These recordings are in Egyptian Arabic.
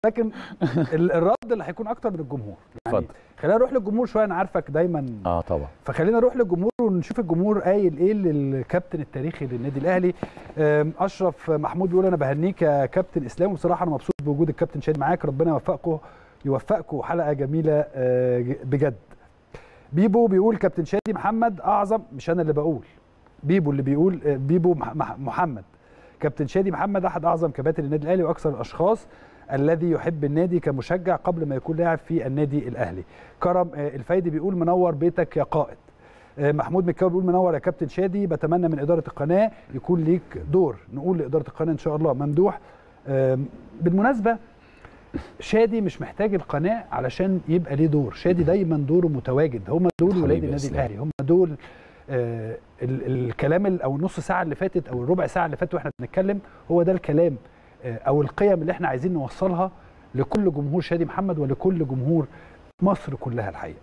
لكن ال- الرد اللي هيكون اكتر من الجمهور يعني اتفضل. خلينا نروح للجمهور شويه انا عارفك دايما اه طبعا فخلينا نروح للجمهور ونشوف الجمهور قايل ايه للكابتن التاريخي للنادي الاهلي أم، اشرف محمود بيقول انا بهنيك يا كابتن اسلام وبصراحه انا مبسوط بوجود الكابتن شادي معاك ربنا يوفقكم يوفقكم حلقه جميله آه، ج- بجد بيبو بيقول كابتن شادي محمد اعظم مش انا اللي بقول بيبو اللي بيقول آه، بيبو مح- مح- محمد كابتن شادي محمد احد اعظم كباتن النادي الاهلي واكثر الاشخاص الذي يحب النادي كمشجع قبل ما يكون لاعب في النادي الاهلي كرم آه، الفايدي بيقول منور بيتك يا قائد آه، محمود مكاوي بيقول منور يا كابتن شادي بتمنى من اداره القناه يكون ليك دور نقول لاداره القناه ان شاء الله ممدوح آم، بالمناسبه شادي مش محتاج القناه علشان يبقى ليه دور شادي دايما دوره متواجد هم دول حبيبي ولاد يا النادي إسلام. الاهلي هم دول آه ال- الكلام ال- او النص ساعه اللي فاتت او الربع ساعه اللي فاتت واحنا بنتكلم هو ده الكلام آه او القيم اللي احنا عايزين نوصلها لكل جمهور شادي محمد ولكل جمهور مصر كلها الحقيقه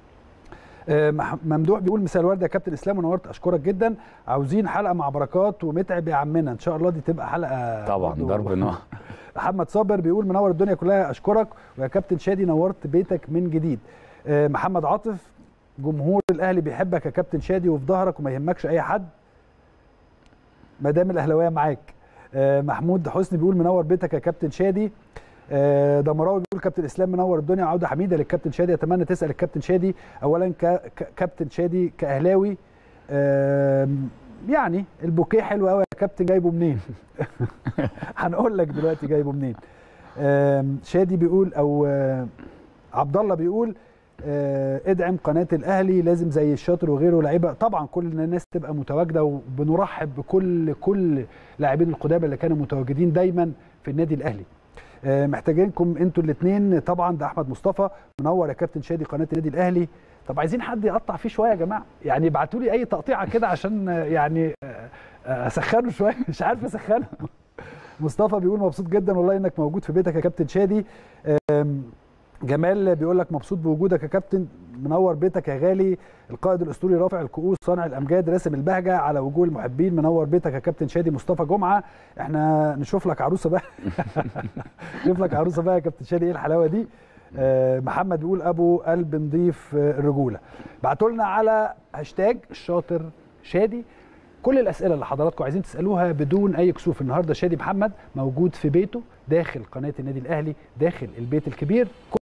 آه، مح- ممدوح بيقول مساء الورد يا كابتن اسلام ونورت اشكرك جدا عاوزين حلقه مع بركات ومتعب يا عمنا ان شاء الله دي تبقى حلقه طبعا برضو- ضرب نار محمد صابر بيقول منور الدنيا كلها اشكرك ويا كابتن شادي نورت بيتك من جديد آه، محمد عاطف جمهور الاهلي بيحبك يا كابتن شادي وفي ظهرك وما يهمكش اي حد ما دام الاهلاويه معاك آه، محمود حسني بيقول منور بيتك يا كابتن شادي آه، دمراوي بيقول كابتن اسلام منور الدنيا عوده حميده للكابتن شادي اتمنى تسال الكابتن شادي اولا ك- ك- كابتن شادي كاهلاوي آم، يعني البوكيه حلو قوي يا كابتن جايبه منين هنقول لك دلوقتي جايبه منين آم، شادي بيقول او آه، عبد الله بيقول آه، ادعم قناه الاهلي لازم زي الشاطر وغيره لعيبه طبعا كل الناس تبقى متواجده وبنرحب بكل كل لاعبين القدامى اللي كانوا متواجدين دايما في النادي الاهلي آه، محتاجينكم انتوا الاثنين طبعا ده احمد مصطفى منور يا كابتن شادي قناه النادي الاهلي طب عايزين حد يقطع فيه شويه يا جماعه يعني ابعتوا لي اي تقطيعه كده عشان آه، يعني آه، آه، اسخنه شويه مش عارف اسخنه مصطفى بيقول مبسوط جدا والله انك موجود في بيتك يا كابتن شادي آم، جمال بيقول لك مبسوط بوجودك يا كابتن منور بيتك يا غالي القائد الاسطوري رافع الكؤوس صانع الامجاد راسم البهجه على وجوه المحبين منور بيتك يا كابتن شادي مصطفى جمعه احنا نشوف لك عروسه بقى نشوف لك عروسه بقى يا كابتن شادي ايه الحلاوه دي آه، محمد بيقول ابو قلب نضيف آه، الرجوله بعتوا لنا على هاشتاج الشاطر شادي كل الاسئله اللي حضراتكم عايزين تسالوها بدون اي كسوف النهارده شادي محمد موجود في بيته داخل قناه النادي الاهلي داخل البيت الكبير